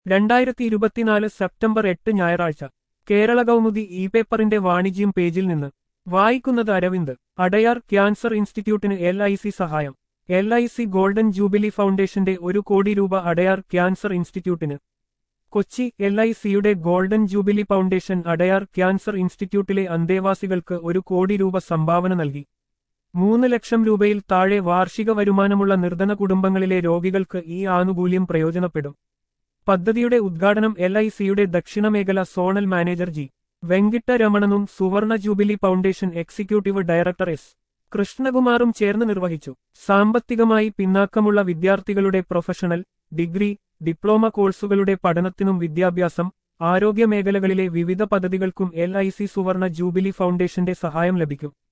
രണ്ടായിരത്തി ഇരുപത്തിനാല് സെപ്റ്റംബർ എട്ട് ഞായറാഴ്ച കേരള കൗമുദി ഇ പേപ്പറിന്റെ വാണിജ്യം പേജിൽ നിന്ന് വായിക്കുന്നത് അരവിന്ദ് അടയാർ ക്യാൻസർ ഇൻസ്റ്റിറ്റ്യൂട്ടിന് എൽ ഐ സി സഹായം L I C golden jubilee ഫൗണ്ടേഷന്റെ ഒരു കോടി രൂപ അടയാർ ക്യാൻസർ ഇൻസ്റ്റിറ്റ്യൂട്ടിന് കൊച്ചി എൽ ഐ സിയുടെ golden jubilee foundation Adyar cancer ഇൻസ്റ്റിറ്റ്യൂട്ടിലെ അന്തേവാസികൾക്ക് ഒരു കോടി രൂപ സംഭാവന നൽകി മൂന്ന് ലക്ഷം രൂപയിൽ താഴെ വാർഷിക വരുമാനമുള്ള നിർധന കുടുംബങ്ങളിലെ രോഗികൾക്ക് ഈ ആനുകൂല്യം പ്രയോജനപ്പെടും പദ്ധതിയുടെ ഉദ്ഘാടനം എൽ ഐ സിയുടെ ദക്ഷിണമേഖല സോണൽ മാനേജർ ജി വെങ്കിട്ട രമണനും സുവർണ jubilee foundation executive director S കൃഷ്ണകുമാറും ചേർന്ന് നിർവഹിച്ചു സാമ്പത്തികമായി പിന്നാക്കമുള്ള വിദ്യാർത്ഥികളുടെ പ്രൊഫഷണൽ ഡിഗ്രി ഡിപ്ലോമ കോഴ്സുകളുടെ പഠനത്തിനും വിദ്യാഭ്യാസം ആരോഗ്യമേഖലകളിലെ വിവിധ പദ്ധതികൾക്കും എൽ ഐ സി സുവർണ ജൂബിലി ഫൗണ്ടേഷന്റെ സഹായം ലഭിക്കും